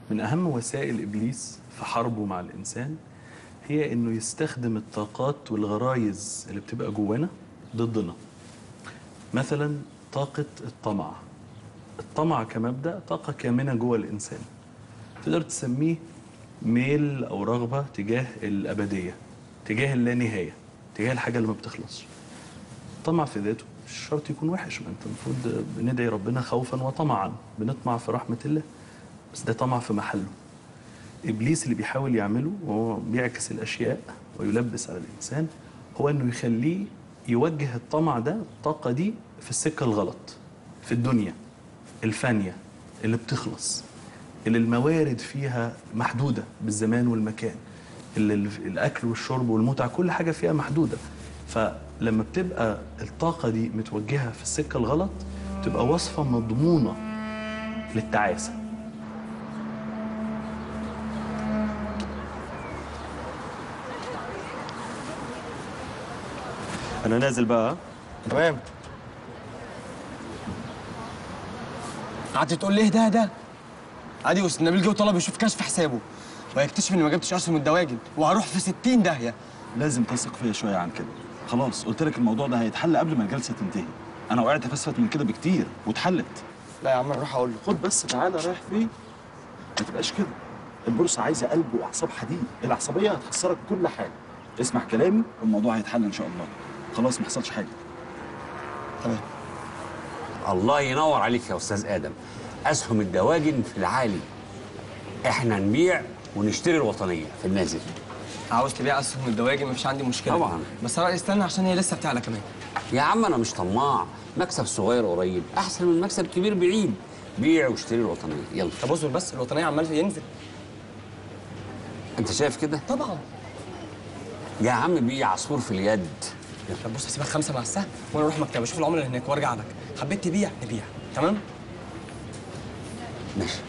من أهم وسائل إبليس في حربه مع الإنسان هي إنه يستخدم الطاقات والغرايز اللي بتبقى جوانا ضدنا مثلا طاقة الطمع الطمع كمبدأ طاقة كامنة جوه الإنسان تقدر تسميه ميل أو رغبة تجاه الأبدية تجاه اللانهاية تجاه الحاجة اللي ما بتخلصش الطمع في ذاته مش شرط يكون وحش ما انت المفروض بندعي ربنا خوفا وطمعا بنطمع في رحمة الله بس ده طمع في محله ابليس اللي بيحاول يعمله وهو بيعكس الاشياء ويلبس على الانسان هو انه يخليه يوجه الطمع ده الطاقه دي في السكه الغلط في الدنيا الفانيه اللي بتخلص اللي الموارد فيها محدوده بالزمان والمكان اللي ال- الاكل والشرب والمتعه كل حاجه فيها محدوده فلما بتبقى الطاقه دي متوجهه في السكه الغلط تبقى وصفه مضمونه للتعاسه انا نازل بقى تمام قعدت تقول لي ده ده عادي بس نبيل جه وطلب يشوف كشف حسابه ويكتشف اني ما جبتش اسهم الدواجن وهروح في 60 داهيه لازم تثق فيا شويه عن كده خلاص قلت لك الموضوع ده هيتحل قبل ما الجلسه تنتهي انا وقعت في اسفل من كده بكتير واتحلت لا يا عم نروح اقول له خد بس تعالى رايح فين ما تبقاش كده البورصه عايزه قلب واعصاب حديد العصبيه هتخسرك كل حاجه اسمع كلامي والموضوع هيتحل ان شاء الله خلاص ما حصلش حاجه تمام الله ينور عليك يا استاذ ادم اسهم الدواجن في العالي احنا نبيع ونشتري الوطنيه في النازل عاوز تبيع اسهم الدواجن مفيش عندي مشكله طبعاً. بس انا استنى عشان هي لسه بتعلى كمان يا عم انا مش طماع مكسب صغير قريب احسن من مكسب كبير بعيد بيع واشتري الوطنيه يلا طب اصبر بس الوطنيه عمال ينزل انت شايف كده طبعا يا عم بيع عصفور في اليد طب بص هسيبك خمسه مع السهم وانا اروح مكتب اشوف العملاء اللي هناك وارجع لك حبيت تبيع نبيع تمام ماشي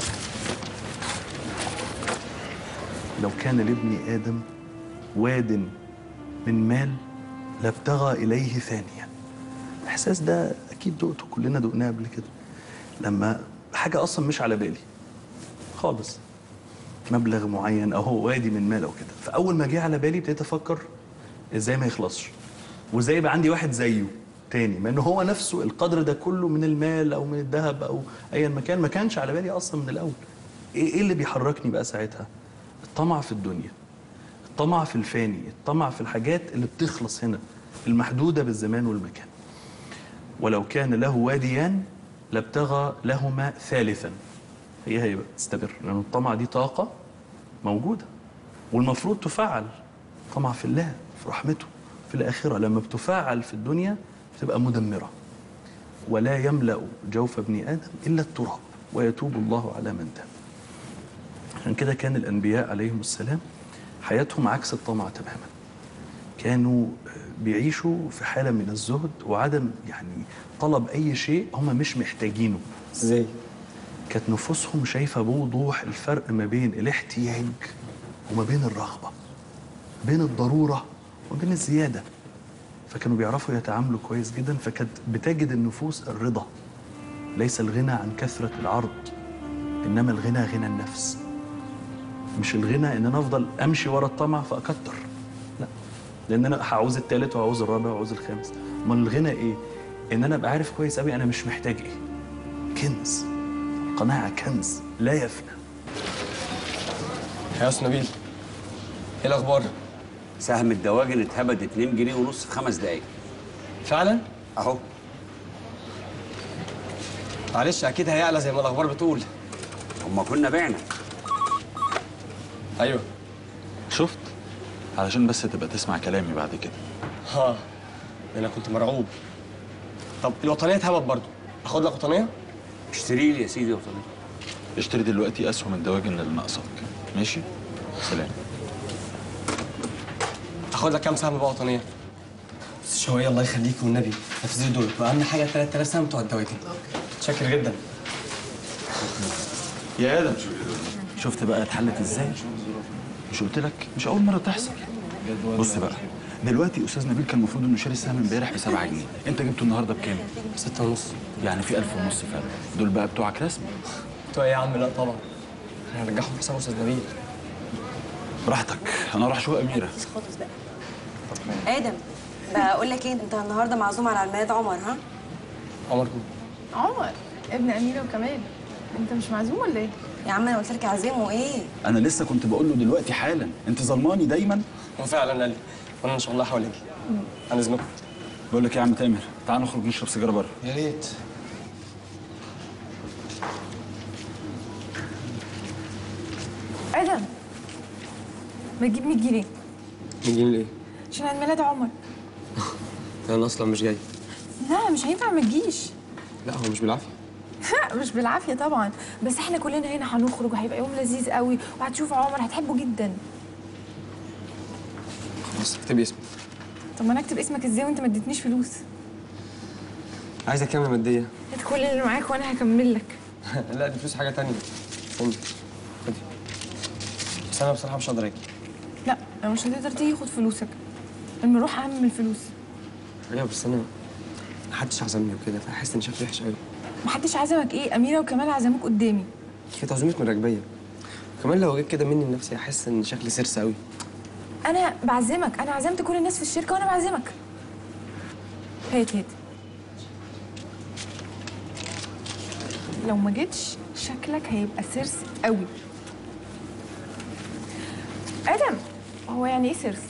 لو كان لابن آدم واد من مال لابتغى إليه ثانيا الإحساس ده أكيد دقته كلنا دقناه قبل كده لما حاجة أصلا مش على بالي خالص مبلغ معين أو هو وادي من مال أو كده فأول ما جه على بالي ابتديت أفكر إزاي ما يخلصش وإزاي يبقى عندي واحد زيه تاني ما إن هو نفسه القدر ده كله من المال أو من الذهب أو أيا مكان ما كانش على بالي أصلا من الأول إيه إيه اللي بيحركني بقى ساعتها؟ الطمع في الدنيا الطمع في الفاني الطمع في الحاجات اللي بتخلص هنا المحدودة بالزمان والمكان ولو كان له واديان لابتغى لهما ثالثا هي هي بقى تستمر لأن الطمع دي طاقة موجودة والمفروض تفعل طمع في الله في رحمته في الآخرة لما بتفعل في الدنيا بتبقى مدمرة ولا يملأ جوف ابن آدم إلا التراب ويتوب الله على من تاب عشان كده كان الأنبياء عليهم السلام حياتهم عكس الطمع تماما كانوا بيعيشوا في حالة من الزهد وعدم يعني طلب أي شيء هم مش محتاجينه ازاي كانت نفوسهم شايفة بوضوح الفرق ما بين الاحتياج وما بين الرغبة بين الضرورة وما بين الزيادة فكانوا بيعرفوا يتعاملوا كويس جدا فكانت بتجد النفوس الرضا ليس الغنى عن كثرة العرض إنما الغنى غنى النفس مش الغنى ان انا افضل امشي ورا الطمع فاكتر لا لان انا هعوز التالت وهعوز الرابع وهعوز الخامس امال الغنى ايه ان انا ابقى عارف كويس قوي انا مش محتاج ايه كنز قناعه كنز لا يفنى يا استاذ نبيل ايه الاخبار سهم الدواجن اتهبد 2 جنيه ونص في خمس دقايق فعلا اهو معلش اكيد هيعلى زي ما الاخبار بتقول هما كنا بعنا ايوه شفت علشان بس تبقى تسمع كلامي بعد كده ها ده انا كنت مرعوب طب الوطنيه اتهبط برضه اخد لك وطنيه اشتري لي يا سيدي وطنيه اشتري دلوقتي اسهم الدواجن اللي ناقصك ماشي سلام اخد لك كام سهم بقى وطنيه بس شويه الله يخليك والنبي نفذي دول واهم حاجه 3000 سهم بتوع الدواجن شاكر جدا يا ادم شفت بقى اتحلت ازاي مش قلت لك مش اول مره تحصل بص بقى دلوقتي استاذ نبيل كان المفروض انه شاري السهم امبارح ب 7 جنيه انت جبته النهارده بكام ستة ونص يعني في 1000 ونص فرق دول بقى بتوعك رسمي بتوع ايه يا عم لا طبعا هنرجعهم في حساب استاذ نبيل براحتك انا اروح اشوف اميره مفيش خالص بقى ادم بقول لك ايه انت النهارده معزوم على الميلاد عمر ها عمر مين؟ عمر ابن أميرة وكمال أنت مش معزوم ولا إيه؟ يا عم انا قلت لك عزيمه ايه انا لسه كنت بقول له دلوقتي حالا انت ظلماني دايما هو فعلا قال لي وانا ان شاء الله هحاول اجي عن اذنكم بقول لك إيه يا عم تامر تعال نخرج نشرب سيجاره بره يا ريت آدم ما تجيب 100 جنيه نجي من ايه؟ عشان عيد ميلاد عمر انا اصلا مش جاي لا مش هينفع ما تجيش لا هو مش بالعافيه مش بالعافية طبعا بس احنا كلنا هنا هنخرج وهيبقى يوم لذيذ قوي وهتشوف عمر هتحبه جدا خلاص اكتبي اسمي طب ما انا اكتب اسمك ازاي وانت ما اديتنيش فلوس عايزه كام ماديه؟ هات كل اللي معاك وانا هكمل لك لا دي فلوس حاجه تانية خدي خدي بس انا بصراحه مش هقدر اجي لا انا مش هتقدر تيجي خد فلوسك المروح اهم من الفلوس ايوه بس انا محدش عزمني وكده فحاسس ان شكلي وحش قوي محدش عزمك ايه اميره وكمال عزموك قدامي كانت عزومه مراكبيه كمان لو جيت كده مني لنفسي هحس ان شكلي سرس قوي انا بعزمك انا عزمت كل الناس في الشركه وانا بعزمك هات هات لو ما جيتش شكلك هيبقى سرس قوي ادم هو يعني ايه سرس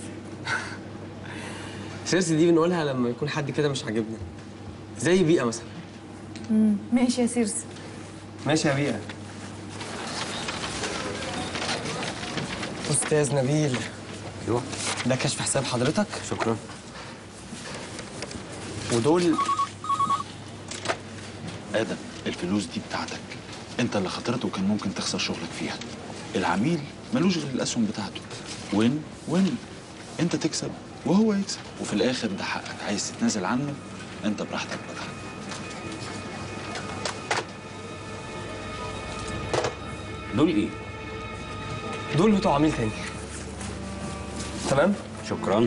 سرس دي بنقولها لما يكون حد كده مش عاجبنا زي بيئه مثلا ماشي يا سرس ماشي يا بيئه استاذ نبيل ايوه ده كشف حساب حضرتك شكرا ودول ادم الفلوس دي بتاعتك انت اللي خاطرت وكان ممكن تخسر شغلك فيها العميل ملوش غير الاسهم بتاعته وين وين انت تكسب وهو يكسب وفي الاخر ده حقك عايز تتنازل عنه انت براحتك بقى دول ايه دول بتوع عميل تاني تمام شكرا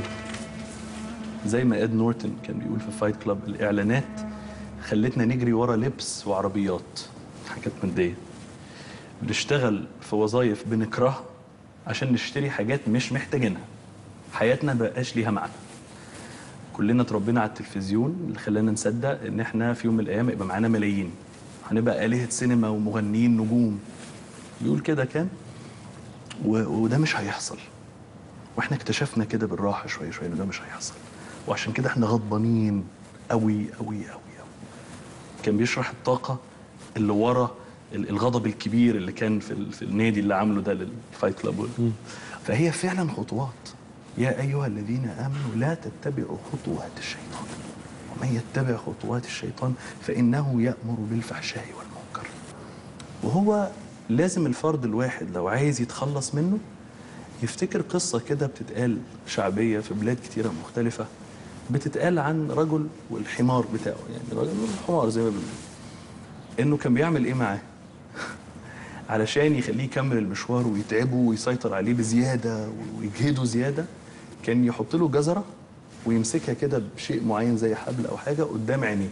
زي ما اد نورتون كان بيقول في فايت كلاب الاعلانات خلتنا نجري ورا لبس وعربيات حاجات ماديه بنشتغل في وظائف بنكرهها عشان نشتري حاجات مش محتاجينها حياتنا بقاش ليها معنى كلنا اتربينا على التلفزيون اللي خلانا نصدق ان احنا في يوم من الايام يبقى معانا ملايين هنبقى آلهة سينما ومغنيين نجوم بيقول كده كان و... وده مش هيحصل واحنا اكتشفنا كده بالراحه شويه شويه ان ده مش هيحصل وعشان كده احنا غضبانين قوي قوي قوي قوي كان بيشرح الطاقه اللي ورا ال- الغضب الكبير اللي كان في, ال... في النادي اللي عامله ده للفايت كلاب فهي فعلا خطوات يا ايها الذين امنوا لا تتبعوا خطوات الشيطان ومن يتبع خطوات الشيطان فانه يامر بالفحشاء والمنكر وهو لازم الفرد الواحد لو عايز يتخلص منه يفتكر قصة كده بتتقال شعبية في بلاد كتيرة مختلفة بتتقال عن رجل والحمار بتاعه يعني رجل والحمار زي ما بنقول إنه كان بيعمل إيه معاه علشان يخليه يكمل المشوار ويتعبه ويسيطر عليه بزيادة ويجهده زيادة كان يحط له جزرة ويمسكها كده بشيء معين زي حبل أو حاجة قدام عينيه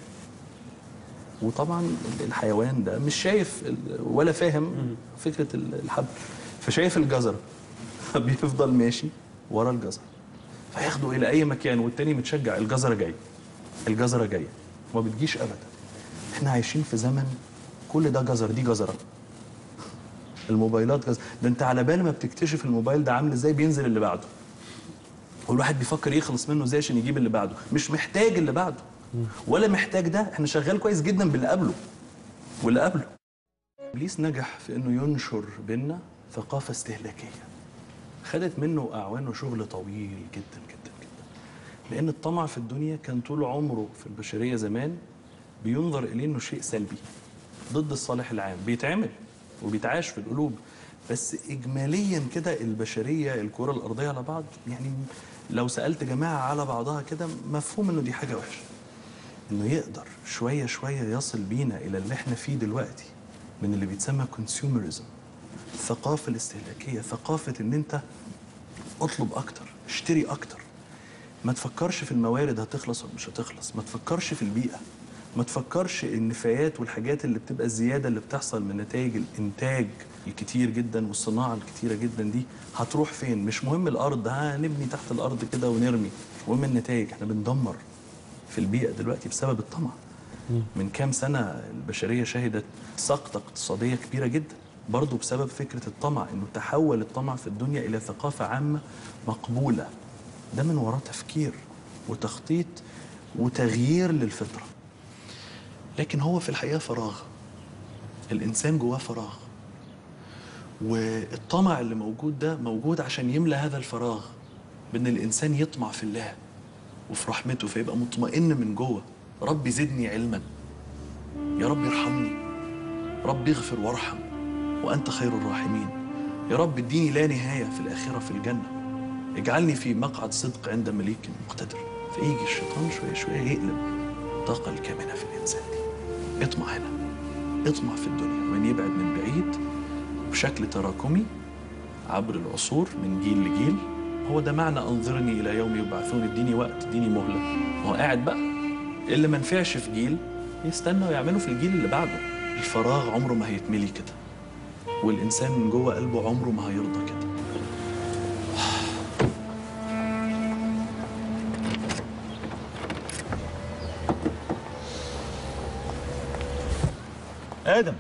وطبعا الحيوان ده مش شايف ال- ولا فاهم فكره ال- الحبل فشايف الجزره بيفضل ماشي ورا الجزره فياخده الى اي مكان والتاني متشجع الجزره جايه الجزره جايه وما بتجيش ابدا احنا عايشين في زمن كل ده جزر دي جزره الموبايلات جزر ده انت على بال ما بتكتشف الموبايل ده عامل ازاي بينزل اللي بعده والواحد بيفكر يخلص منه ازاي عشان يجيب اللي بعده مش محتاج اللي بعده ولا محتاج ده احنا شغال كويس جدا باللي قبله واللي قبله ابليس نجح في انه ينشر بينا ثقافه استهلاكيه خدت منه اعوان وشغل طويل جدا جدا جدا لان الطمع في الدنيا كان طول عمره في البشريه زمان بينظر اليه انه شيء سلبي ضد الصالح العام بيتعمل وبيتعاش في القلوب بس اجماليا كده البشريه الكره الارضيه على بعض يعني لو سالت جماعه على بعضها كده مفهوم انه دي حاجه وحشه انه يقدر شويه شويه يصل بينا الى اللي احنا فيه دلوقتي من اللي بيتسمى كونسيومرزم الثقافه الاستهلاكيه ثقافه ان انت اطلب اكتر اشتري اكتر ما تفكرش في الموارد هتخلص ولا مش هتخلص ما تفكرش في البيئه ما تفكرش النفايات والحاجات اللي بتبقى الزياده اللي بتحصل من نتائج الانتاج الكتير جدا والصناعه الكتيره جدا دي هتروح فين مش مهم الارض ها نبني تحت الارض كده ونرمي المهم النتائج احنا بندمر في البيئه دلوقتي بسبب الطمع من كام سنه البشريه شهدت سقطه اقتصاديه كبيره جدا برضه بسبب فكره الطمع انه تحول الطمع في الدنيا الى ثقافه عامه مقبوله ده من وراه تفكير وتخطيط وتغيير للفطره لكن هو في الحقيقه فراغ الانسان جواه فراغ والطمع اللي موجود ده موجود عشان يملى هذا الفراغ بان الانسان يطمع في الله وفي رحمته فيبقى مطمئن من جوه ربي زدني علما يا رب ارحمني رب اغفر وارحم وانت خير الراحمين يا رب اديني لا نهايه في الاخره في الجنه اجعلني في مقعد صدق عند مليك مقتدر فيجي الشيطان شويه شويه يقلب الطاقه الكامنه في الانسان دي اطمع هنا اطمع في الدنيا ومن يبعد من بعيد بشكل تراكمي عبر العصور من جيل لجيل هو ده معنى انظرني الى يوم يبعثون اديني وقت اديني مهله ما هو قاعد بقى اللي ما نفعش في جيل يستنى ويعمله في الجيل اللي بعده الفراغ عمره ما هيتملي كده والانسان من جوه قلبه عمره ما هيرضى كده ادم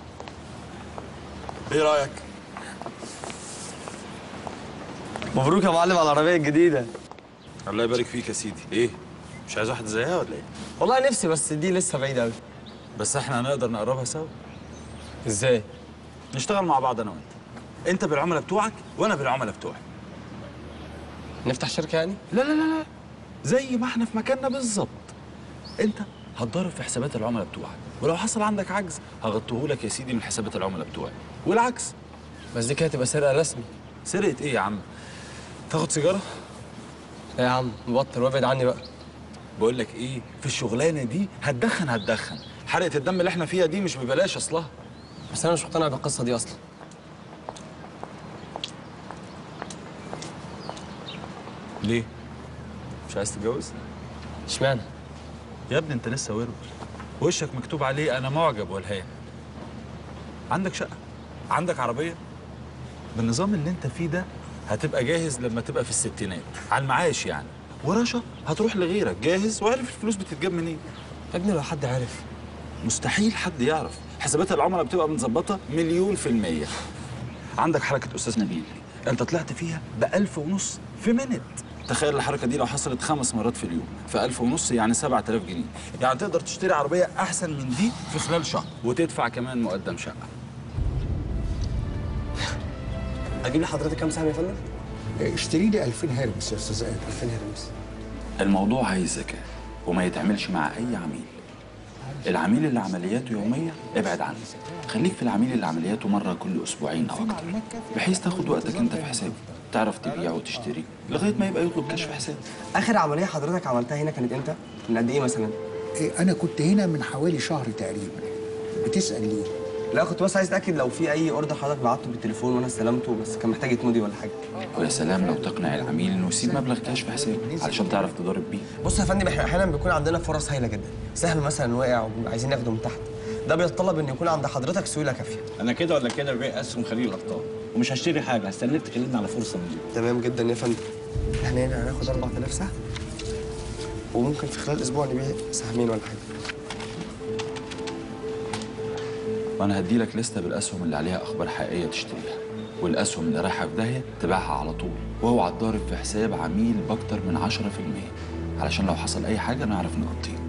ايه رايك مبروك يا معلم على العربيه الجديده الله يبارك فيك يا سيدي ايه مش عايز واحده زيها ولا ايه والله نفسي بس دي لسه بعيده قوي بس احنا هنقدر نقربها سوا ازاي نشتغل مع بعض انا وانت انت بالعملاء بتوعك وانا بالعملاء بتوعي نفتح شركه يعني لا لا لا لا زي ما احنا في مكاننا بالظبط انت هتضرب في حسابات العملاء بتوعك ولو حصل عندك عجز هغطيه لك يا سيدي من حسابات العملاء بتوعي والعكس بس دي كده تبقى سرقه رسمي سرقه ايه يا عم تاخد سيجاره لا يا عم بطل وابعد عني بقى بقول لك ايه في الشغلانه دي هتدخن هتدخن حرقه الدم اللي احنا فيها دي مش ببلاش اصلها بس انا مش مقتنع بالقصه دي اصلا ليه مش عايز تتجوز اشمعنى يا ابني انت لسه ورور وشك مكتوب عليه انا معجب والهان عندك شقه عندك عربيه بالنظام اللي انت فيه ده هتبقى جاهز لما تبقى في الستينات على المعاش يعني ورشا هتروح لغيرك جاهز وعارف الفلوس بتتجاب منين يا ابني لو حد عارف مستحيل حد يعرف حسابات العملاء بتبقى متظبطه مليون في المية عندك حركة أستاذ نبيل أنت طلعت فيها بألف ونص في منت تخيل الحركة دي لو حصلت خمس مرات في اليوم فألف ونص يعني سبعة آلاف جنيه يعني تقدر تشتري عربية أحسن من دي في خلال شهر وتدفع كمان مقدم شقة اجيب لحضرتك كام سهم يا فندم اشتري لي 2000 هرمس يا استاذ ادم 2000 هرمس الموضوع عايز ذكاء وما يتعملش مع أي عميل العميل اللي عملياته يومية ابعد عنه خليك في العميل اللي عملياته مرة كل أسبوعين أو أكتر بحيث تاخد وقتك أنت في حسابه تعرف تبيع وتشتري لغاية ما يبقى يطلب كشف حساب اخر عمليه حضرتك عملتها هنا كانت امتى من قد ايه مثلا إيه، انا كنت هنا من حوالي شهر تقريبا بتسال ليه لا كنت بس عايز اتاكد لو في اي اوردر حضرتك بعته بالتليفون وانا استلمته بس كان محتاج يتمضي ولا حاجه ويا سلام لو تقنع العميل انه يسيب مبلغ كشف حساب علشان تعرف تضارب بيه بص يا فندم احنا احيانا بيكون عندنا فرص هايله جدا سهم مثلا واقع وبنبقى عايزين ناخده من تحت ده بيتطلب ان يكون عند حضرتك سيوله كافيه انا كده ولا كده ببيع اسهم خليل الابطال ومش هشتري حاجه هستناك تكلمني على فرصه من دي تمام جدا يا فندم احنا هنا هناخد 4000 سهم وممكن في خلال اسبوع نبيع سهمين ولا حاجه وانا هدي لك لسته بالاسهم اللي عليها اخبار حقيقيه تشتريها والاسهم اللي رايحه في داهيه تبيعها على طول واوعى تضارب في حساب عميل باكتر من 10% علشان لو حصل اي حاجه نعرف نغطيه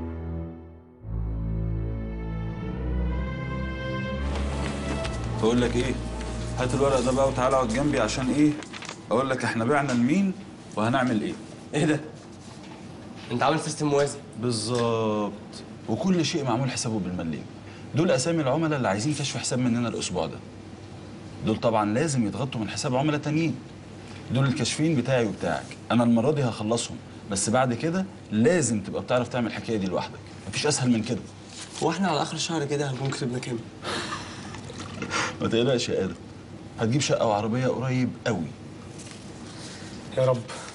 بقول لك ايه هات الورق ده بقى وتعالى اقعد جنبي عشان ايه اقول لك احنا بعنا لمين وهنعمل ايه ايه ده انت عامل سيستم موازي بالظبط وكل شيء معمول حسابه بالمليم دول اسامي العملاء اللي عايزين كشف حساب مننا الاسبوع ده دول طبعا لازم يتغطوا من حساب عملاء تانيين دول الكاشفين بتاعي وبتاعك انا المره دي هخلصهم بس بعد كده لازم تبقى بتعرف تعمل الحكايه دي لوحدك مفيش اسهل من كده هو احنا على اخر الشهر كده هنكون كسبنا كام ما تقلقش يا ادم هتجيب شقه وعربيه قريب قوي يا رب